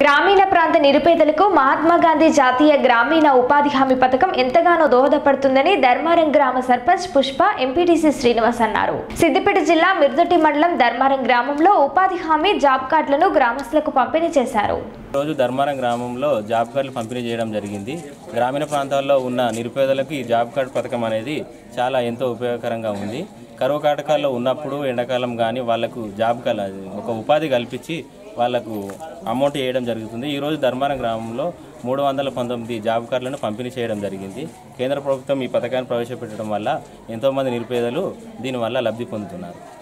గ్రామీణ ప్రాంత నిరుపేదలకు మహాత్మా గాంధీ జాతీయ గ్రామీణ ఉపాధి హామీ పథకం ఎంతగానో దోహదపడుతుందని ధర్మారం గ్రామ సర్పంచ్ పుష్ప ఎంపీటీసీ శ్రీనివాస్ అన్నారు సిద్దిపేట జిల్లా మిర్దటి మండలం ధర్మారం గ్రామంలో ఉపాధి హామీ జాబ్ కార్డులను గ్రామస్తులకు పంపిణీ చేశారు రోజు ధర్మారం గ్రామంలో జాబ్ కార్డులు పంపిణీ చేయడం జరిగింది గ్రామీణ ప్రాంతాల్లో ఉన్న నిరుపేదలకు ఈ జాబ్ కార్డు పథకం అనేది చాలా ఎంతో ఉపయోగకరంగా ఉంది కరువు కాటకాల్లో ఉన్నప్పుడు ఎండాకాలం కానీ వాళ్లకు జాబ్ కల ఒక ఉపాధి కల్పించి వాళ్లకు అమౌంట్ వేయడం జరుగుతుంది ఈరోజు ధర్మారం గ్రామంలో మూడు వందల పంతొమ్మిది జాబ్ కార్డులను పంపిణీ చేయడం జరిగింది కేంద్ర ప్రభుత్వం ఈ పథకాన్ని ప్రవేశపెట్టడం వల్ల ఎంతోమంది నిరుపేదలు దీనివల్ల లబ్ధి పొందుతున్నారు